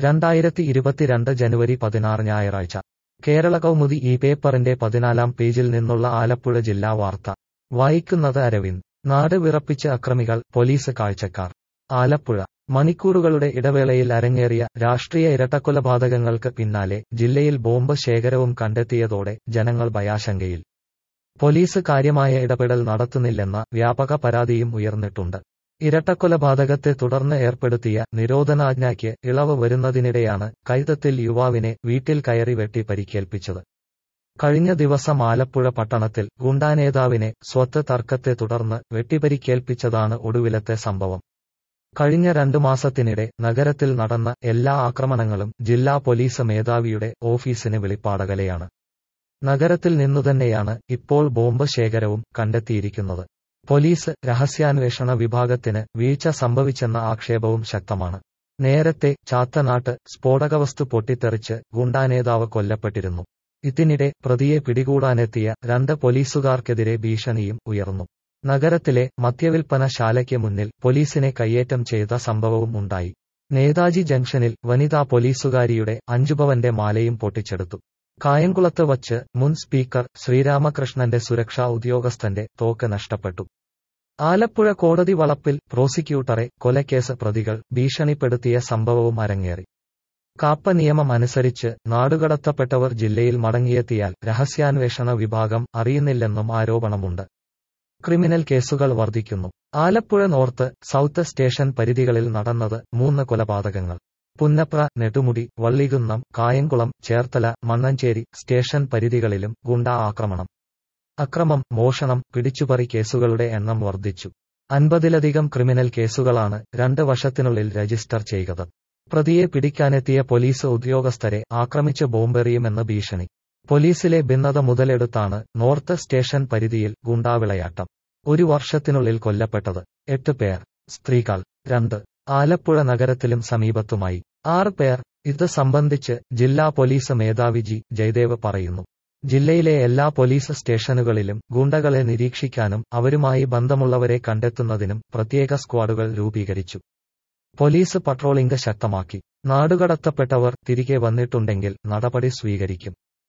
രണ്ടായിരത്തി ഇരുപത്തിരണ്ട് ജനുവരി പതിനാറ് ഞായറാഴ്ച കേരള കൗമുദി ഈ പേപ്പറിന്റെ പതിനാലാം പേജിൽ നിന്നുള്ള ആലപ്പുഴ ജില്ലാ വാർത്ത വായിക്കുന്നത് അരവിന്ദ് നാട് വിറപ്പിച്ച് അക്രമികൾ പോലീസ് കാഴ്ചക്കാർ ആലപ്പുഴ മണിക്കൂറുകളുടെ ഇടവേളയിൽ അരങ്ങേറിയ രാഷ്ട്രീയ ഇരട്ടക്കൊലപാതകങ്ങൾക്ക് പിന്നാലെ ജില്ലയിൽ ബോംബ് ശേഖരവും കണ്ടെത്തിയതോടെ ജനങ്ങൾ ഭയാശങ്കയിൽ പോലീസ് കാര്യമായ ഇടപെടൽ നടത്തുന്നില്ലെന്ന വ്യാപക പരാതിയും ഉയർന്നിട്ടുണ്ട് ഇരട്ടക്കൊലപാതകത്തെ തുടർന്ന് ഏർപ്പെടുത്തിയ നിരോധനാജ്ഞയ്ക്ക് ഇളവ് വരുന്നതിനിടെയാണ് കൈതത്തിൽ യുവാവിനെ വീട്ടിൽ കയറി വെട്ടി പരിക്കേൽപ്പിച്ചത് കഴിഞ്ഞ ദിവസം ആലപ്പുഴ പട്ടണത്തിൽ ഗുണ്ടാനേതാവിനെ സ്വത്ത് തർക്കത്തെ തുടർന്ന് വെട്ടിപ്പരിക്കേൽപ്പിച്ചതാണ് ഒടുവിലത്തെ സംഭവം കഴിഞ്ഞ രണ്ടു മാസത്തിനിടെ നഗരത്തിൽ നടന്ന എല്ലാ ആക്രമണങ്ങളും ജില്ലാ പോലീസ് മേധാവിയുടെ ഓഫീസിന് വെളിപ്പാടകലെയാണ് നഗരത്തിൽ നിന്നുതന്നെയാണ് ഇപ്പോൾ ബോംബ് ശേഖരവും കണ്ടെത്തിയിരിക്കുന്നത് പോലീസ് രഹസ്യാന്വേഷണ വിഭാഗത്തിന് വീഴ്ച സംഭവിച്ചെന്ന ആക്ഷേപവും ശക്തമാണ് നേരത്തെ ചാത്തനാട്ട് സ്ഫോടകവസ്തു പൊട്ടിത്തെറിച്ച് ഗുണ്ടാനേതാവ് കൊല്ലപ്പെട്ടിരുന്നു ഇതിനിടെ പ്രതിയെ പിടികൂടാനെത്തിയ രണ്ട് പോലീസുകാർക്കെതിരെ ഭീഷണിയും ഉയർന്നു നഗരത്തിലെ മദ്യവിൽപ്പന ശാലയ്ക്ക് മുന്നിൽ പോലീസിനെ കയ്യേറ്റം ചെയ്ത സംഭവവും ഉണ്ടായി നേതാജി ജംഗ്ഷനിൽ വനിതാ പോലീസുകാരിയുടെ അഞ്ചുപവന്റെ മാലയും പൊട്ടിച്ചെടുത്തു കായംകുളത്ത് വച്ച് മുൻ സ്പീക്കർ ശ്രീരാമകൃഷ്ണന്റെ സുരക്ഷാ ഉദ്യോഗസ്ഥന്റെ തോക്ക് നഷ്ടപ്പെട്ടു ആലപ്പുഴ കോടതി വളപ്പിൽ പ്രോസിക്യൂട്ടറെ കൊലക്കേസ് പ്രതികൾ ഭീഷണിപ്പെടുത്തിയ സംഭവവും അരങ്ങേറി കാപ്പ നിയമം അനുസരിച്ച് നാടുകടത്തപ്പെട്ടവർ ജില്ലയിൽ മടങ്ങിയെത്തിയാൽ രഹസ്യാന്വേഷണ വിഭാഗം അറിയുന്നില്ലെന്നും ആരോപണമുണ്ട് ക്രിമിനൽ കേസുകൾ വർദ്ധിക്കുന്നു ആലപ്പുഴ നോർത്ത് സൗത്ത് സ്റ്റേഷൻ പരിധികളിൽ നടന്നത് മൂന്ന് കൊലപാതകങ്ങൾ പുന്നപ്ര നെടുമുടി വള്ളികുന്നം കായംകുളം ചേർത്തല മണ്ണഞ്ചേരി സ്റ്റേഷൻ പരിധികളിലും ഗുണ്ടാ ആക്രമണം അക്രമം മോഷണം പിടിച്ചുപറി കേസുകളുടെ എണ്ണം വർദ്ധിച്ചു അൻപതിലധികം ക്രിമിനൽ കേസുകളാണ് രണ്ട് വർഷത്തിനുള്ളിൽ രജിസ്റ്റർ ചെയ്തത് പ്രതിയെ പിടിക്കാനെത്തിയ പോലീസ് ഉദ്യോഗസ്ഥരെ ആക്രമിച്ച് ബോംബെറിയുമെന്ന് ഭീഷണി പോലീസിലെ ഭിന്നത മുതലെടുത്താണ് നോർത്ത് സ്റ്റേഷൻ പരിധിയിൽ ഗുണ്ടാവിളയാട്ടം ഒരു വർഷത്തിനുള്ളിൽ കൊല്ലപ്പെട്ടത് എട്ട് പേർ സ്ത്രീകൾ രണ്ട് ആലപ്പുഴ നഗരത്തിലും സമീപത്തുമായി ആറ് പേർ ഇത് സംബന്ധിച്ച് ജില്ലാ പോലീസ് മേധാവി ജി ജയദേവ് പറയുന്നു ജില്ലയിലെ എല്ലാ പോലീസ് സ്റ്റേഷനുകളിലും ഗുണ്ടകളെ നിരീക്ഷിക്കാനും അവരുമായി ബന്ധമുള്ളവരെ കണ്ടെത്തുന്നതിനും പ്രത്യേക സ്ക്വാഡുകൾ രൂപീകരിച്ചു പോലീസ് പട്രോളിംഗ് ശക്തമാക്കി നാടുകടത്തപ്പെട്ടവർ തിരികെ വന്നിട്ടുണ്ടെങ്കിൽ നടപടി സ്വീകരിക്കും